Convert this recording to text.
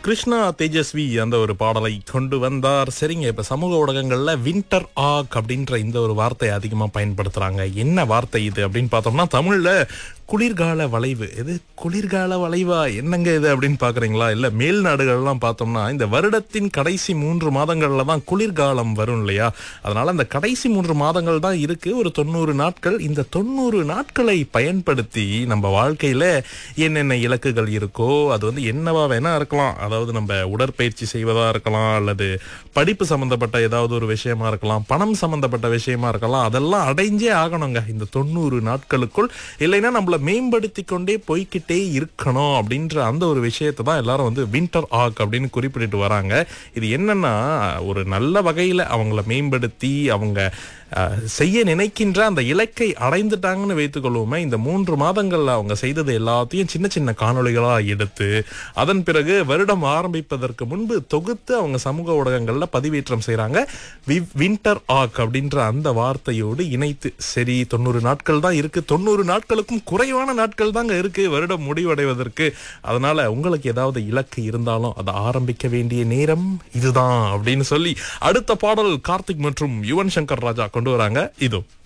கிருஷ்ணா தேஜஸ்வி அந்த ஒரு பாடலை கொண்டு வந்தார் சரிங்க இப்ப சமூக ஊடகங்கள்ல வின்டர் ஆக் அப்படின்ற இந்த ஒரு வார்த்தையை அதிகமா பயன்படுத்துறாங்க என்ன வார்த்தை இது அப்படின்னு பார்த்தோம்னா தமிழ்ல குளிர்கால வளைவு இது குளிர்கால வளைவா என்னங்க இது அப்படின்னு பாக்குறீங்களா இல்ல மேல் நாடுகள்லாம் பார்த்தோம்னா இந்த வருடத்தின் கடைசி மூன்று மாதங்கள்ல தான் குளிர்காலம் வரும் இல்லையா அதனால அந்த கடைசி மூன்று மாதங்கள் தான் இருக்கு ஒரு தொண்ணூறு நாட்கள் இந்த தொண்ணூறு நாட்களை பயன்படுத்தி நம்ம வாழ்க்கையில என்னென்ன இலக்குகள் இருக்கோ அது வந்து என்னவா வேணா இருக்கலாம் அதாவது நம்ம உடற்பயிற்சி செய்வதா இருக்கலாம் அல்லது படிப்பு சம்பந்தப்பட்ட ஏதாவது ஒரு விஷயமா இருக்கலாம் பணம் சம்பந்தப்பட்ட விஷயமா இருக்கலாம் அதெல்லாம் அடைஞ்சே ஆகணுங்க இந்த தொண்ணூறு நாட்களுக்குள் இல்லைன்னா நம்மள மேம்படுத்தி கொண்டே போய்க்கிட்டே இருக்கணும் அப்படின்ற அந்த ஒரு விஷயத்தை தான் எல்லாரும் வந்து வின்டர் ஆக் அப்படின்னு குறிப்பிட்டு வராங்க இது என்னன்னா ஒரு நல்ல வகையில அவங்கள மேம்படுத்தி அவங்க அஹ், செய்ய நினைக்கின்ற அந்த இலக்கை அடைந்துட்டாங்கன்னு வைத்துக்கொள்வோமே இந்த மூன்று மாதங்கள்ல அவங்க செய்தது எல்லாத்தையும் சின்ன சின்ன காணொளிகளா எடுத்து அதன் பிறகு வருடம் ஆரம்பிப்பதற்கு முன்பு தொகுத்து அவங்க சமூக ஊடகங்கள்ல பதிவேற்றம் செய்றாங்க வின்டர் ஆக் அப்படின்ற அந்த வார்த்தையோடு இணைத்து சரி தொண்ணூறு நாட்கள் தான் இருக்கு தொண்ணூறு நாட்களுக்கும் குறைவான நாட்கள் தாங்க இருக்கு வருடம் முடிவடைவதற்கு அதனால உங்களுக்கு ஏதாவது இலக்கு இருந்தாலும் அதை ஆரம்பிக்க வேண்டிய நேரம் இதுதான் அப்படின்னு சொல்லி அடுத்த பாடல் கார்த்திக் மற்றும் யுவன் சங்கர் ராஜா கொண்டு வராங்க இதோ